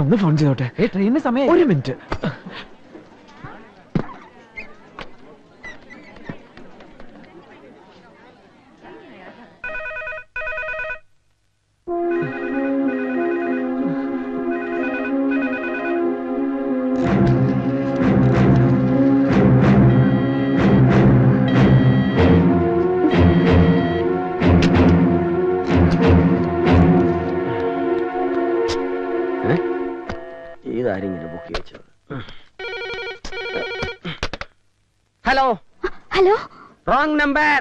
ഒന്ന് ഫോൺ ചെയ്തോട്ടെ ട്രെയിനിന് സമയം ഒരു മിനിറ്റ് ഇതാരെങ്കിലും ബുക്ക് ചെയ്യിച്ചത് hello hello wrong number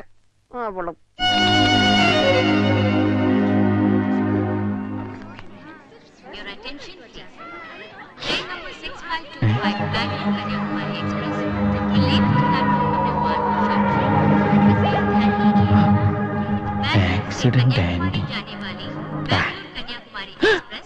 Your attention, please. Train number 6525 Bangalore Kanyakumari Express will leave the platform number 1 shortly. Receive and ETA. Bangalore से Accident Kanyakumari and- जाने वाली बैंगलोर कन्याकुमारी एक्सप्रेस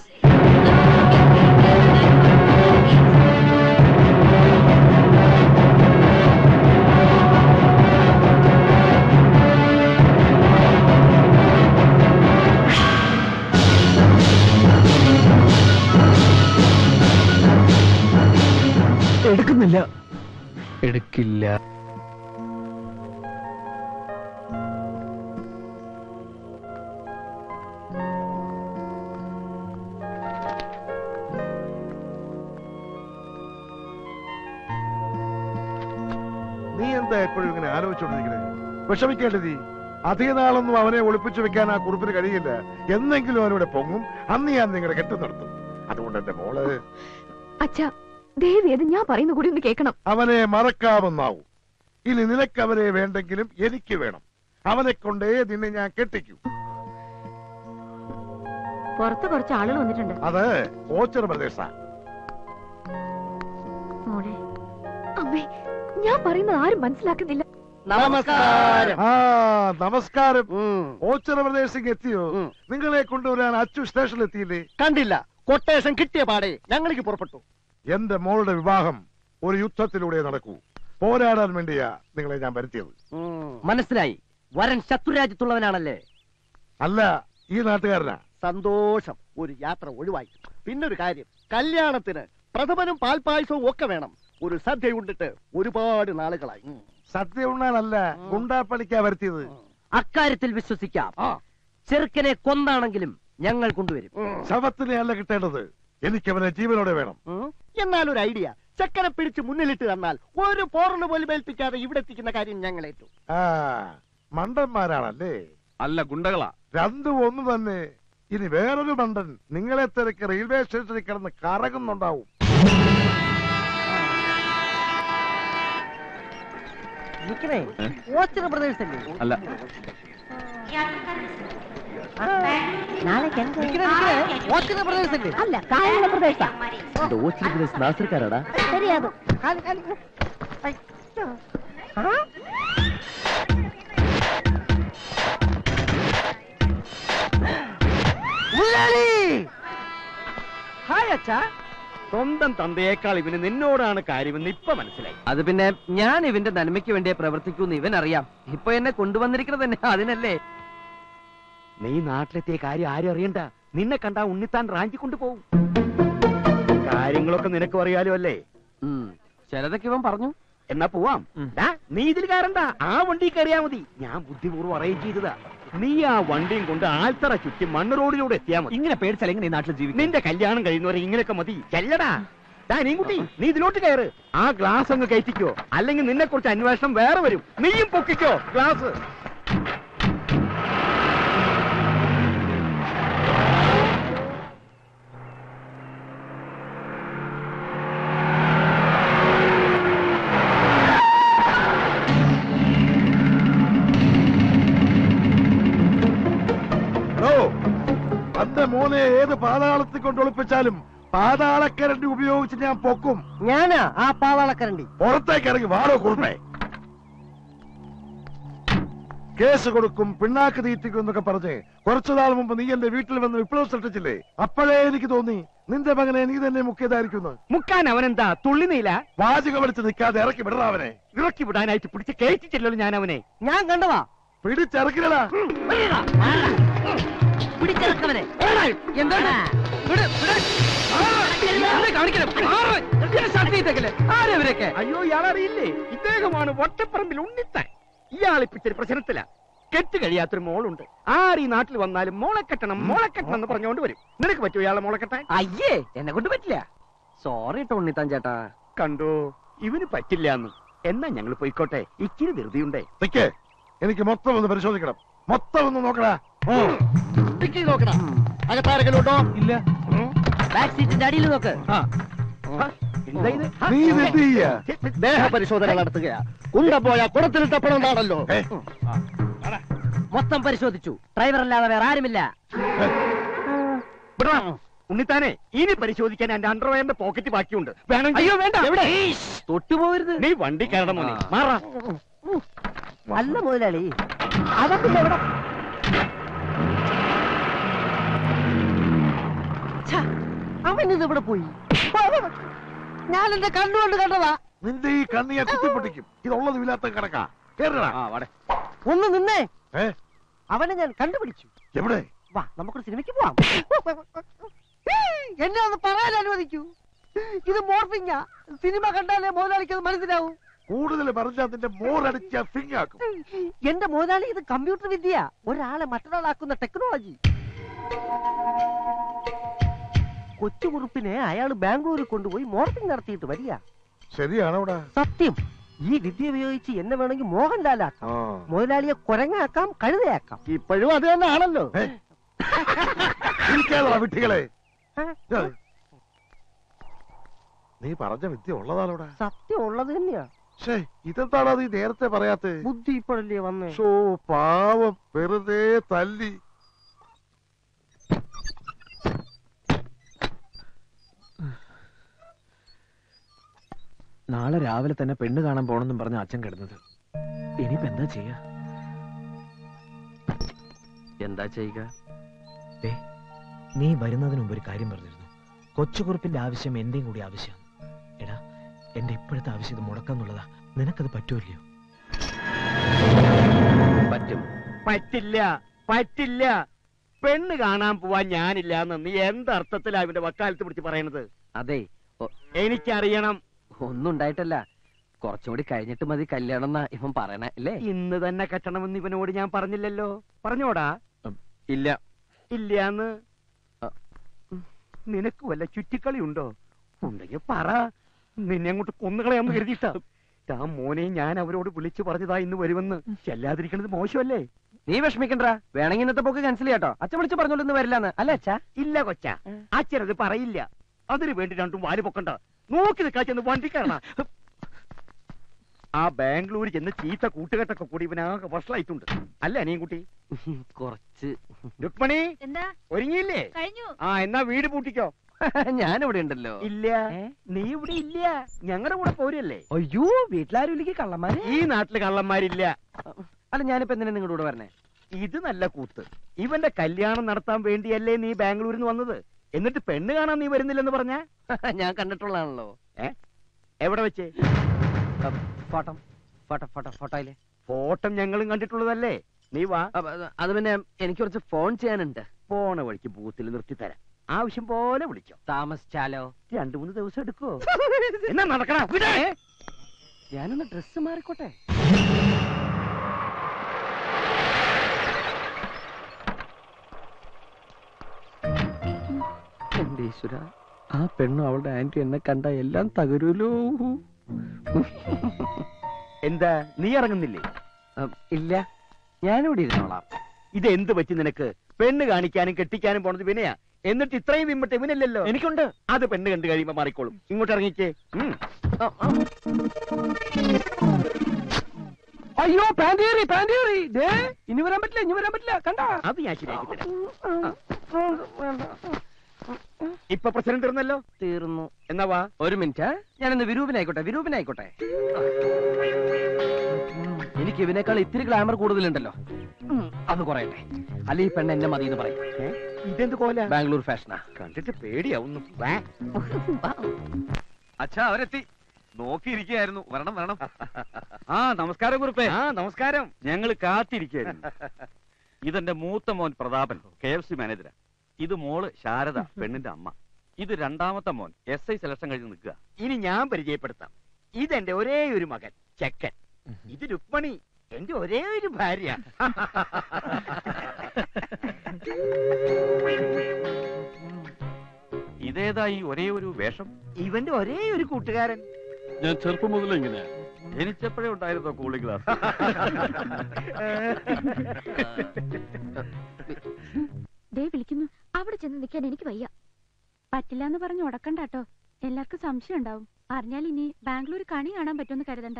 എടുക്കുന്നില്ല എടുക്കില്ല നീ എന്താ എപ്പോഴും ഇങ്ങനെ ആലോചിച്ചോണ്ടിരിക്കണേ വിഷമിക്കേണ്ട നീ അധിക നാളൊന്നും അവനെ ഒളിപ്പിച്ചു വെക്കാൻ ആ കുറിപ്പിന് കഴിയില്ല എന്നെങ്കിലും അവനിവിടെ പൊങ്ങും അന്ന് ഞാൻ നിങ്ങളുടെ കെട്ടു നടത്തും അതുകൊണ്ട് എന്റെ മോള് അച്ഛാ ദേവി അത് ഞാൻ പറയുന്ന കൂടി ഒന്ന് കേൾക്കണം അവനെ മറക്കാമെന്നാവും ഇനി നിനക്ക് അവനെ വേണ്ടെങ്കിലും എനിക്ക് വേണം അവനെ കൊണ്ടേ നിന്നെ ഞാൻ കെട്ടിക്കൂ പുറത്ത് കുറച്ച് ആളുകൾ വന്നിട്ടുണ്ട് അത് ഓച്ചർ പ്രദേശ മോളെ അമ്മേ ഞാൻ പറയുന്നത് ആരും മനസ്സിലാക്കുന്നില്ല നമസ്കാരം ആ നമസ്കാരം ഉം. ഓച്ചർ പ്രദേശത്തേക്ക് എത്തിയോ ഉം. നിങ്ങളെ കൊണ്ടുവരാൻ അച്ചു സ്റ്റേഷനിൽ എത്തിയില്ലേ കണ്ടില്ല കൊട്ടേഷൻ കിട്ടിയ പാടെ ഞങ്ങൾക്ക് പുറപ്പെട്ടു എന്റെ മോളുടെ വിവാഹം ഒരു യുദ്ധത്തിലൂടെ നടക്കൂ പോരാടാൻ വേണ്ടിയാ നിങ്ങളെ ഞാൻ വരുത്തിയത് മനസ്സിലായി വരൻ ശത്രുരാജ്യത്തുള്ളവനാണല്ലേ അല്ല ഈ നാട്ടുകാരനാ സന്തോഷം ഒരു യാത്ര ഒഴിവായി പിന്നൊരു കാര്യം കല്യാണത്തിന് പ്രഥമനും പാൽപായസവും ഒക്കെ വേണം ഒരു സദ്യ ഉണ്ടിട്ട് ഒരുപാട് നാളുകളായി ഉം. സദ്യ ഉണ്ണാനല്ല ഗുണ്ടാപ്പണിക്കാ വരുത്തിയത് അക്കാര്യത്തിൽ വിശ്വസിക്കാം ചെറുക്കനെ കൊന്നാണെങ്കിലും ഞങ്ങൾ കൊണ്ടുവരും ശവത്തിനെ അല്ല കിട്ടേണ്ടത് എനിക്ക് അവനെ ജീവനോടെ വേണം ഉം. എന്നാലൊരു ഐഡിയ ചെക്കനെ പിടിച്ച് മുന്നിലിട്ട് തന്നാൽ ഒരു പോറണ് പോലും ഏൽപ്പിക്കാതെ ഇവിടെ എത്തിക്കുന്ന കാര്യം ഞങ്ങൾ ഏറ്റു ആ മണ്ടന്മാരാണല്ലേ അല്ല ഗുണ്ടകളാ രണ്ടും ഒന്ന് തന്നെ ഇനി വേറൊരു മണ്ടൻ നിങ്ങളെ തിരക്ക് റെയിൽവേ സ്റ്റേഷനിൽ കിടന്ന് കറങ്ങുന്നുണ്ടാവും നിക്കണേ ഓച്ചിറ പ്രദേശല്ലേ അല്ല ഓച്ചിറ പ്രദേശല്ലേ അല്ല കായലുള്ള പ്രദേശ ഓച്ചിറ പ്രദേശ് നാസർക്കാരാടാ ശരിയാകും ഹായ് അച്ഛാ സ്വന്തം തന്തയേക്കാൾ ഇവന് നിന്നോടാണ് കാര്യമെന്ന് ഇപ്പൊ മനസ്സിലായി അത് പിന്നെ ഞാൻ ഇവന്റെ നന്മയ്ക്ക് വേണ്ടിയേ പ്രവർത്തിക്കൂന്ന് ഇവൻ അറിയാം ഇപ്പൊ എന്നെ കൊണ്ടുവന്നിരിക്കുന്നത് തന്നെ അതിനല്ലേ നീ നാട്ടിലെത്തിയ കാര്യം ആരും അറിയണ്ട നിന്നെ കണ്ടാ ഉണ്ണിത്താൻ റാഞ്ചി കൊണ്ടുപോകും കാര്യങ്ങളൊക്കെ നിനക്കും അറിയാലോ അല്ലേ ഉം. ചിലതൊക്കെ ഇവൻ പറഞ്ഞു എന്നാ പോവാം ഉം. ദാ, നീ ഇതിൽ കയറണ്ട ആ വണ്ടി കയറിയാ മതി ഞാൻ ബുദ്ധിപൂർവ്വം അറേഞ്ച് ചെയ്തതാ നീ ആ വണ്ടിയും കൊണ്ട് ആൽത്തറ ചുറ്റി മണ്ണ് റോഡിലൂടെ എത്തിയാ മതി ഇങ്ങനെ പേടിച്ചാൽ എങ്ങനെ ഈ നാട്ടിൽ ജീവിക്കും നിന്റെ കല്യാണം കഴിയുന്നവരെ ഇങ്ങനെയൊക്കെ മതി ചെല്ലടാ ദാ നീൻകുട്ടി നീ ഇതിലോട്ട് കയറ് ആ ഗ്ലാസ് അങ്ങ് കയറ്റിക്കോ അല്ലെങ്കിൽ നിന്നെ കുറിച്ച് അന്വേഷണം വേറെ വരും നീയും പൊക്കിക്കോ ഗ്ലാസ് ഓ തന്റെ മോനെ ഏത് പാതാളത്തിൽ കൊണ്ട് ഒളിപ്പിച്ചാലും പാതാളക്കരണ്ടി ഉപയോഗിച്ച് ഞാൻ പൊക്കും ഞാനാ ആ പാവാളക്കരണ്ടി പുറത്തേക്ക് ഇറങ്ങി വാടോ കുറുമേ കേസ് കൊടുക്കും പിണ്ണാക്ക് തീറ്റിക്കും എന്നൊക്കെ പറഞ്ഞ് കുറച്ചു നാൾ മുമ്പ് നീ എന്റെ വീട്ടിൽ വന്ന് വിപ്ലവം സൃഷ്ടിച്ചില്ലേ അപ്പോഴേ എനിക്ക് തോന്നി നിന്റെ മകനെ നീ തന്നെ മുക്കിയതായിരിക്കുന്നു മുക്കാൻ അവനെന്താ തുള്ളി നീല വാചകം വലിച്ച് നിൽക്കാതെ ഇറക്കി വിടറാ അവനെ ഇറക്കി വിടാനായിട്ട് പിടിച്ച് കയറ്റിച്ചല്ലോ ഞാൻ അവനെ ഞാൻ കണ്ടതാ പിടിച്ചിറക്കില്ലടാ പിടിച്ചിറക്കവനെ എന്താണ് ആരവരൊക്കെ അയ്യോ ഇയാളറിയില്ലേ ഇദ്ദേഹമാണ് വട്ടപ്പറമ്പിൽ ഉണ്ണിത്താൻ ഇയാളിപ്പിച്ചൊരു പ്രശ്നത്തില കെട്ട് കഴിയാത്തൊരു മോളുണ്ട് ആര് ഈ നാട്ടിൽ വന്നാലും മോളെ കെട്ടണം മോളെ കെട്ടണം എന്ന് പറഞ്ഞുകൊണ്ട് വരും നിനക്ക് പറ്റുമോ ഇയാളെ മോളെ കെട്ടാൻ അയ്യേ എന്നെ കൊണ്ട് പറ്റില്ല സോറി കേട്ടോ ഉണ്ണിത്താൻ ചേട്ടാ കണ്ടോ ഇവന് പറ്റില്ല എന്ന് എന്നാ ഞങ്ങൾ പോയിക്കോട്ടെ ഇച്ചിരി ധൃതിയുണ്ടേ നിക്കേ എനിക്ക് മൊത്തം ഒന്ന് പരിശോധിക്കണം മൊത്തം ഒന്ന് നോക്കടാ ടിക്കി നോക്കണം അകത്താരെങ്കിലും ഉണ്ടോ ഇല്ല ബാക്ക് സീറ്റിന്റെ അടിയിൽ നോക്ക് ആ എന്താ ഇത്? ഹാ, നീ ഇത് എന്ത് ചെയ്യാ ദേഹ പരിശോധന നടത്തുകയാ കുണ്ട പോയ കുടത്തിലിട്ടപ്പണുണ്ടാണല്ലോ മൊത്തം പരിശോധിച്ചു ഡ്രൈവർ അല്ലാതെ വേറെ ആരുമില്ല ഉണ്ണിത്താനെ ഇനി പരിശോധിക്കാൻ എന്റെ അണ്ടർവെയറിന്റെ പോക്കറ്റ് ബാക്കിയുണ്ട് വേണമെങ്കിൽ അയ്യോ വേണ്ട എവിടെ തൊട്ടുപോകരുത് നീ വണ്ടി കയറണം മോനെ ആ. മാറാ അല്ല മുതലാളി അതൊക്കെ എവിടെ അവൻ ഇത് ഇവിടെ പോയി ഞാൻ എന്റെ കണ്ണുകൊണ്ട് കണ്ടതാ നിന്റെ ഈ കണ്ണിയെ കുത്തിപ്പൊട്ടിക്കും ഇതുള്ളത് ഇല്ലാത്ത കിടക്കാ കേറടാ ഒന്ന് നിന്നേ ഏ അവനെ ഞാൻ കണ്ടുപിടിച്ചു എവിടെ വാ നമുക്കൊരു സിനിമയ്ക്ക് പോവാം എന്നെ ഒന്ന് പറയാൻ അനുവദിക്കൂ ഇത് മോർഫിങ്ങാ സിനിമ കണ്ടാലേ മുതലാളിക്ക് അത് മനസ്സിലാവൂ കൂടുതൽ പറഞ്ഞാൽ നിന്റെ മോറടിച്ച ഫിങ്ങാക്കും എന്റെ മുതലാളി ഇത് കമ്പ്യൂട്ടർ വിദ്യ ഒരാളെ മറ്റൊരാളാക്കുന്ന ടെക്നോളജി കൊച്ചുകുറുപ്പിനെ അയാൾ ബാംഗ്ലൂരിൽ കൊണ്ടുപോയി മോർഫിംഗ് നടത്തിയിട്ട് വരിക ശരിയാണോടാ സത്യം ഈ വിദ്യ ഉപയോഗിച്ച് എന്നെ വേണമെങ്കിൽ മോഹൻലാലാക്കാം ആ മുതലാളിയെ കുരങ്ങാക്കാം കഴുതയാക്കാം ഇപ്പോഴും അത് തന്നെ ആണല്ലോ ഏ? ഇരിക്കാതെടാ വിട്ടികളെ ഏ. നീ പറഞ്ഞ വിദ്യ ഉള്ളതാണോടാ സത്യം ഉള്ളത് തന്നെയാ ഷേ ഇതെന്താടാ നീ നേരത്തെ പറയാത്തെ ബുദ്ധി ഇപ്പോഴല്ലേ വന്നേ ഷോ പാവം വെറുതെ തല്ലി നാളെ രാവിലെ തന്നെ പെണ്ണ് കാണാൻ പോണെന്നും പറഞ്ഞ അച്ഛൻ കിടന്നത് ഇനിയിപ്പോ എന്താ ചെയ്യാ എന്താ ചെയ്യുക ദേ, നീ വരുന്നതിന് മുമ്പ് ഒരു കാര്യം പറഞ്ഞിരുന്നു കൊച്ചുകുറുപ്പിന്റെ ആവശ്യം എന്റെയും കൂടി ആവശ്യമാണ് എടാ എന്റെ ഇപ്പോഴത്തെ ആവശ്യം ഇത് മുടക്കാന്നുള്ളതാ നിനക്കത് പറ്റുമല്ലയോ പറ്റും പറ്റില്ല പറ്റില്ല പെണ്ണ് കാണാൻ പോവാൻ ഞാനില്ല എന്ന് നീ എന്തർത്ഥത്തിലാ ഇവന്റെ വക്കാലത്ത് പിടിച്ച് പറയണത് അതെ ഒ- എനിക്കറിയണം ഒന്നും ഉണ്ടായിട്ടല്ല കുറച്ചുകൂടി കഴിഞ്ഞിട്ട് മതി കല്യാണം എന്നാ ഇവൻ പറയണേ അല്ലേ ഇന്ന് തന്നെ കെട്ടണമെന്ന് ഇവനോട് ഞാൻ പറഞ്ഞില്ലല്ലോ പറഞ്ഞോടാ ഇല്ല ഇല്ലാന്ന് നിനക്ക് വല്ല ചുറ്റിക്കളി ഉണ്ടോ ഉണ്ടെങ്കിൽ പറ നിന്നെ അങ്ങോട്ട് കൊന്നുകളയാന്ന് കരുതിയിട്ടാ ആ മോനെ ഞാൻ അവരോട് വിളിച്ചു പറഞ്ഞതാ ഇന്ന് വരുമെന്ന് ചെല്ലാതിരിക്കണത് മോശമല്ലേ നീ വിഷമിക്കണ്ട വേണമെങ്കിൽ ഇന്നത്തെ പോക്ക് ക്യാൻസൽ ചെയ്യാട്ടോ അച്ഛൻ വിളിച്ച് പറഞ്ഞോളൂ ഇന്ന് വരില്ലാന്ന് അല്ലേ അച്ഛാ ഇല്ല കൊച്ച അച്ഛനത് പറയില്ല അതിനു വേണ്ടി രണ്ടും വാല് പൊക്കണ്ട നോക്കി നിൽക്കാ ചെന്ന് വണ്ടി കയറണ ആ ബാംഗ്ലൂർ ചെന്ന് ചീത്ത കൂട്ടുകെട്ടൊക്കെ കൂടി ഇവനാകെ വഷളായിട്ടുണ്ട് അല്ല അനിയൻ കുട്ടി കുറച്ച് രുക്മണി എന്താ ഒരുങ്ങിയില്ലേ കഴിഞ്ഞു ആ എന്നാ വീട് പൂട്ടിക്കോ ഞാനിവിടെ ഉണ്ടല്ലോ ഇല്ല ഏ? നീ ഇവിടെ ഇല്ല ഞങ്ങളുടെ കൂടെ പോരല്ലേ അയ്യോ വീട്ടിലാരും ഇല്ലെങ്കിൽ കള്ളന്മാര് ഈ നാട്ടില് കള്ളന്മാരില്ല അല്ല ഞാനിപ്പോ എന്തിനാ നിങ്ങളുടെ കൂടെ വരണേ ഇത് നല്ല കൂത്ത് ഇവന്റെ കല്യാണം നടത്താൻ വേണ്ടിയല്ലേ നീ ബാംഗ്ലൂരിൽ നിന്ന് വന്നത് എന്നിട്ട് പെണ്ണ് കാണാൻ നീ വരുന്നില്ലെന്ന് പറഞ്ഞ ഞാൻ കണ്ടിട്ടുള്ളതാണല്ലോ എവിടെ വെച്ച് ഫോട്ടോ ഫോട്ടോ ഫോട്ടോ ഫോട്ടോയില് ഫോട്ടം ഞങ്ങളും കണ്ടിട്ടുള്ളതല്ലേ നീ വാ അപ്പൊ അത് അത് പിന്നെ എനിക്ക് കുറച്ച് ഫോൺ ചെയ്യാനുണ്ട് പോണ വഴിക്ക് ബൂത്തിൽ നിർത്തി തരാം ആവശ്യം പോലെ വിളിച്ചോ താമസിച്ചാലോ രണ്ടു മൂന്ന് ദിവസം എടുക്കോ എന്നാ നടക്കണ ഞാനൊന്ന് ഡ്രസ് മാറിക്കോട്ടെ എന്റെ ഈശ്വര ആ പെണ്ണും അവളുടെ ആന്റി എന്നെ കണ്ട എല്ലാം തകരൂലോ എന്താ നീ ഇറങ്ങുന്നില്ലേ അം, ഇല്ല ഞാനിവിടെ ഇരുന്നോളാം ഇത് എന്ത് പറ്റി നിനക്ക് പെണ്ണ് കാണിക്കാനും കെട്ടിക്കാനും പോണത് ഇവനെയാ എന്നിട്ട് ഇത്രയും വിമ്മട്ട് ഇവനല്ലല്ലോ എനിക്കുണ്ട് അത് പെണ്ണ് കണ്ടു കഴിയുമ്പോ മാറിക്കോളും ഇങ്ങോട്ട് ഇറങ്ങിക്കേ ഉം. ആ, ആ. അയ്യോ പാൻറ്റേറി പാൻറ്റേറി ദേ ഇനി വരാൻ പറ്റില്ല ഇനി വരാൻ പറ്റില്ല കണ്ട അത് ഞാൻ ശരിയാക്കി തരാം ഇപ്പൊ പ്രശ്നം തീർന്നല്ലോ തീർന്നു എന്നാ വാ ഒരു മിനിറ്റ് ഞാനിന്ന് വിരൂപനായിക്കോട്ടെ വിരൂപനായിക്കോട്ടെ എനിക്ക് ഇവനേക്കാൾ ഇത്തിരി ഗ്ലാമർ കൂടുതലുണ്ടല്ലോ ഉം, അത് കുറയട്ടെ അല്ലെ ഈ പെണ്ണ് എന്നെ മതി എന്ന് പറയും ഏ? ഇതെന്ത് കോല ബാംഗ്ലൂർ ഫാഷനാ കണ്ടിട്ട് പേടിയാവുന്നു വാ. അച്ഛാ അവരെത്തി നോക്കിയിരിക്കുകയായിരുന്നു വരണം വരണം ആ നമസ്കാരം കുറുപ്പേ ആ നമസ്കാരം ഞങ്ങൾ കാത്തിരിക്കുകയായിരുന്നു ഇതെന്റെ മൂത്ത മോൻ പ്രതാപൻ കെ എഫ് സി മാനേജരാ ഇത് മോള് ശാരദ പെണ്ണിന്റെ അമ്മ ഇത് രണ്ടാമത്തെ മോൻ എസ് ഐ സെലക്ഷൻ കഴിഞ്ഞ് നിൽക്കുക ഇനി ഞാൻ പരിചയപ്പെടുത്താം ഇതെന്റെ ഒരേ ഒരു മകൻ ചെക്കൻ ഇത് രുക്മണി എന്റെ ഒരേ ഒരു ഭാര്യ ഇതേതാ ഈ ഒരേ ഒരു വേഷം ഇവന്റെ ഒരേ ഒരു കൂട്ടുകാരൻ ഞാൻ ചെറുപ്പം മുതലേ ഇങ്ങനെ ജനിച്ചപ്പോഴേ ഉണ്ടായിരുന്നോ കൂളിംഗ് ഗ്ലാസ് ദേ വിളിക്കുന്നു അവിടെ ചെന്ന് നിൽക്കാൻ എനിക്ക് വയ്യ പറ്റില്ല എന്ന് പറഞ്ഞ് ഉടക്കണ്ട കേട്ടോ എല്ലാവർക്കും സംശയം ഉണ്ടാവും അറിഞ്ഞാൽ ഇനി ബാംഗ്ലൂർ കണി കാണാൻ പറ്റുമെന്ന് കരുതണ്ട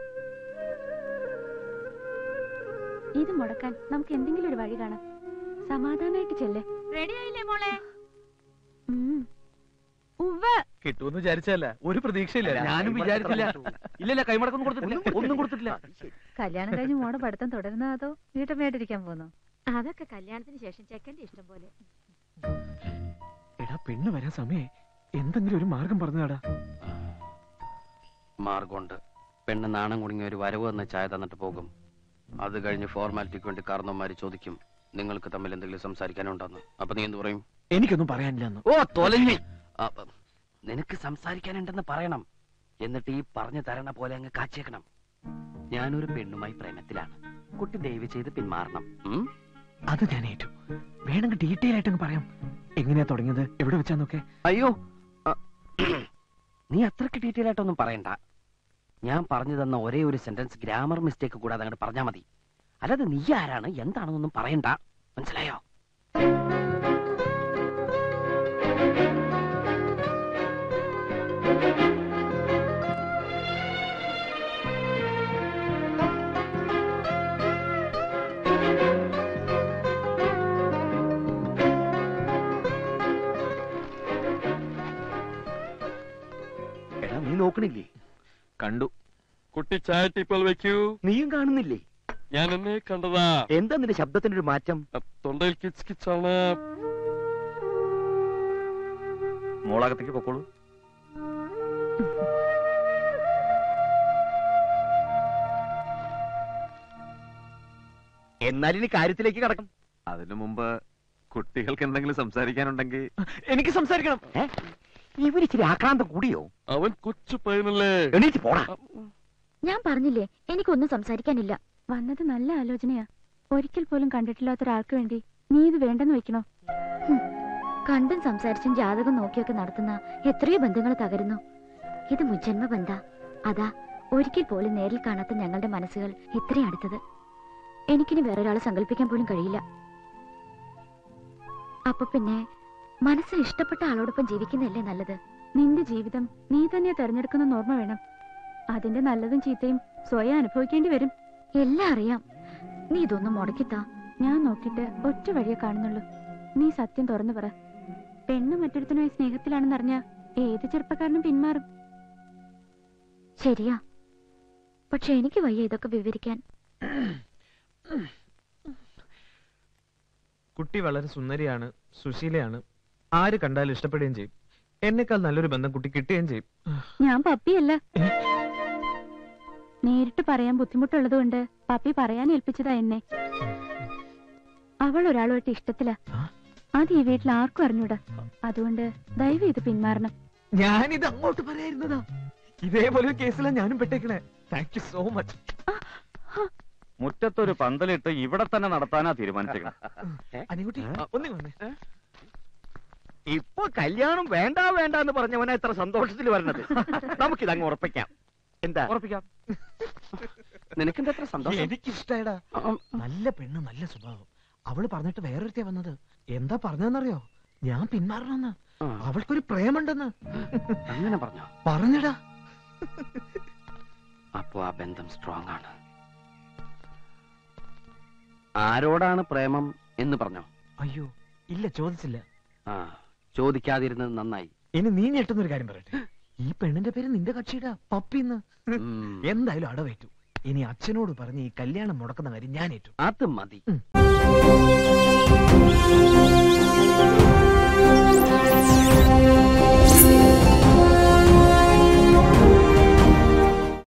ഇത് മുടക്കാൻ നമുക്ക് എന്തെങ്കിലും ഒരു വഴി കാണാം സമാധാനായിട്ട് ചെല്ലേ റെഡി ആയില്ലേ മോളെ ഉം. ഉവ്വ് കിട്ടുമെന്ന് വിചാരിച്ചല്ല ഒരു പ്രതീക്ഷയില്ല ഞാനും വിചാരിച്ചില്ല ഇല്ലല്ല കൈമടക്കൊന്നും കൊടുത്തിട്ടില്ല ഒന്നും കൊടുത്തിട്ടില്ല കല്യാണം കഴിഞ്ഞ് മോടെ പഠിത്തം തുടരുന്നോ അതോ വീട്ടമ്മയായിട്ടിരിക്കാൻ പോകുന്നു അതൊക്കെ കല്യാണത്തിന് ശേഷം ചെക്കന്റെ ഇഷ്ടം പോലെ എടാ പെണ്ണ് വരാൻ സമയേ എന്തെങ്കിലും ഒരു മാർഗം പറഞ്ഞാടാ മാർഗമുണ്ട് പെണ്ണ് നാണം കുടുങ്ങിയ ഒരു വരവ് എന്ന ചായ തന്നിട്ട് പോകും അത് കഴിഞ്ഞ് ഫോർമാലിറ്റിക്ക് വേണ്ടി കാരണവന്മാര് ചോദിക്കും നിങ്ങൾക്ക് തമ്മിൽ എന്തെങ്കിലും സംസാരിക്കാനുണ്ടെന്ന് അപ്പൊ നീ എന്ത് പറയും എനിക്കൊന്നും പറയാനില്ലെന്ന് ഓ തൊലഞ്ഞി അപ്പ, നിനക്ക് സംസാരിക്കാനുണ്ടെന്ന് പറയണം എന്നിട്ട് ഈ പറഞ്ഞു തരണ പോലെ അങ്ങ് കാച്ചേക്കണം ഞാനൊരു പെണ്ണുമായി പ്രേമത്തിലാണ് കുട്ടി ദയവ് ചെയ്ത് പിന്മാറണം ഉം? അത് ഞാൻ ഏറ്റു വേണമെങ്കിൽ ഡീറ്റെയിൽ ആയിട്ട് അങ്ങ് പറയാം എങ്ങനെയാ തുടങ്ങിയത് എവിടെ വെച്ചാന്നൊക്കെ അയ്യോ അ, നീ അത്രക്ക് ഡീറ്റെയിൽ ആയിട്ടൊന്നും പറയണ്ട ഞാൻ പറഞ്ഞു തന്ന ഒരേ ഒരു സെന്റൻസ് ഗ്രാമർ മിസ്റ്റേക്ക് കൂടാതെ അങ്ങോട്ട് പറഞ്ഞാൽ മതി അല്ലാതെ നീ ആരാണ് എന്താണെന്നൊന്നും പറയണ്ട മനസ്സിലായോ എടാ നീ നോക്കണില്ലേ കണ്ടു കുട്ടി ചായ ടീപ്പോൾ വെക്കൂ നീയും കാണുന്നില്ലേ ഞാൻ എന്നെ കണ്ടതാ എന്താ നിന്റെ ശബ്ദത്തിന്റെ ഒരു മാറ്റം അ, തൊണ്ടയിൽ കിച്ച് കിച്ചാണ് മോളകത്തേക്ക് പൊക്കോളൂ എന്നാൽ ഇനി കാര്യത്തിലേക്ക് കടക്കാം അതിനു മുമ്പ് കുട്ടികൾക്ക് എന്തെങ്കിലും സംസാരിക്കാനുണ്ടെങ്കിൽ എനിക്ക് സംസാരിക്കണം ഇവര് ഇച്ചിരി ആക്രാന്തം കൂടിയോ അവൻ കൊച്ചു പയ്യനല്ലേ എണീറ്റ് പോടാ ഞാൻ പറഞ്ഞില്ലേ എനിക്കൊന്നും സംസാരിക്കാനില്ല വന്നത് നല്ല ആലോചനയാ ഒരിക്കൽ പോലും കണ്ടിട്ടില്ലാത്ത ഒരാൾക്ക് വേണ്ടി നീ ഇത് വേണ്ടെന്ന് വെക്കണോ ഹും. കണ്ടും സംസാരിച്ചും ജാതകം നോക്കിയൊക്കെ നടത്തുന്ന എത്രയോ ബന്ധങ്ങൾ തകരുന്നു ഇത് മുജന്മ ബന്ധ അതാ ഒരിക്കൽ പോലും നേരിൽ കാണാത്ത ഞങ്ങളുടെ മനസ്സുകൾ ഇത്രയും അടുത്തത് എനിക്കിനി വേറൊരാളെ സങ്കല്പിക്കാൻ പോലും കഴിയില്ല അപ്പൊ പിന്നെ മനസ്സിന് ഇഷ്ടപ്പെട്ട ആളോടൊപ്പം ജീവിക്കുന്നതല്ലേ നല്ലത് നിന്റെ ജീവിതം നീ തന്നെ തെരഞ്ഞെടുക്കുന്ന ഓർമ്മ വേണം അതിന്റെ നല്ലതും ചീത്തയും സ്വയം അനുഭവിക്കേണ്ടി വരും എല്ലാം അറിയാം നീ ഇതൊന്നും മുടക്കിത്താ ഞാൻ നോക്കിയിട്ട് ഒറ്റ വഴിയെ കാണുന്നുള്ളൂ നീ സത്യം തുറന്നു പറ പെണ്ണ് മറ്റൊരുത്തനുമായി സ്നേഹത്തിലാണെന്നറിഞ്ഞ ഏത് ചെറുപ്പക്കാരനും പിന്മാറും ശരിയാ പക്ഷെ എനിക്ക് വയ്യ ഇതൊക്കെ വിവരിക്കാൻ കുട്ടി വളരെ സുന്ദരിയാണ് സുശീലയാണ് ആര് കണ്ടാലും ഇഷ്ടപ്പെടുകയും ചെയ്യും എന്നെക്കാൾ നല്ലൊരു ബന്ധം കുട്ടി കിട്ടുകയും ചെയ്യും ഞാൻ പപ്പിയല്ല നേരിട്ട് പറയാൻ ബുദ്ധിമുട്ടുള്ളത് കൊണ്ട് പപ്പി പറയാൻ ഏൽപ്പിച്ചതാ എന്നെ അവൾ ഒരാളുമായിട്ട് ഇഷ്ടത്തില ആ? അത് ഈ വീട്ടിൽ ആർക്കും അറിഞ്ഞൂടാ അതുകൊണ്ട് ദയവ് ഇത് പിന്മാറണം ഞാനിത് അങ്ങോട്ട് പറയായിരുന്നതാ ഇതേപോലെ ഒരു കേസിലാണ് ഞാനും പെട്ടേക്കണേ താങ്ക് യു സോ മച്ച് മുറ്റത്തൊരു പന്തലിട്ട് ഇവിടെ തന്നെ നടത്താനാ തീരുമാനിച്ചേക്കണം അനികുട്ടി ഒന്നേ വന്നേ ഇപ്പൊ കല്യാണം വേണ്ട വേണ്ട എന്ന് പറഞ്ഞവനാ ഇത്ര സന്തോഷത്തിൽ വരണത് നമുക്കിതങ്ങ് ഉറപ്പിക്കാം എന്താ ഉറപ്പിക്കാം നിനക്കെന്താ എത്ര സന്തോഷം എനിക്ക് ഇഷ്ടായടാ ഉം, നല്ല പെണ്ണ് നല്ല സ്വഭാവം അവള് പറഞ്ഞിട്ട് വേറൊരുത്തിയാ വന്നത് എന്താ പറഞ്ഞെന്നറിയോ ഞാൻ പിന്മാറണമെന്ന് ആ, അവൾക്കൊരു പ്രേമുണ്ടെന്ന് അങ്ങനെ പറഞ്ഞോ പറഞ്ഞടാ അപ്പോ ആ ബന്ധം സ്ട്രോങ് ആണ് ആരോടാണ് പ്രേമം എന്ന് പറഞ്ഞോ അയ്യോ ഇല്ല ചോദിച്ചില്ല ആ ചോദിക്കാതിരുന്നത് നന്നായി ഇനി നീ ഞെട്ടുന്നൊരു കാര്യം പറയട്ടെ ഈ പെണ്ണിന്റെ പേര് നിന്റെ കക്ഷിയുടെ പപ്പിന്ന് ഉം, എന്തായാലും അടവേറ്റു ഇനി അച്ഛനോട് പറഞ്ഞ് ഈ കല്യാണം മുടക്കുന്ന കാര്യം ഞാൻ ഏറ്റു അത് മതി ഉം.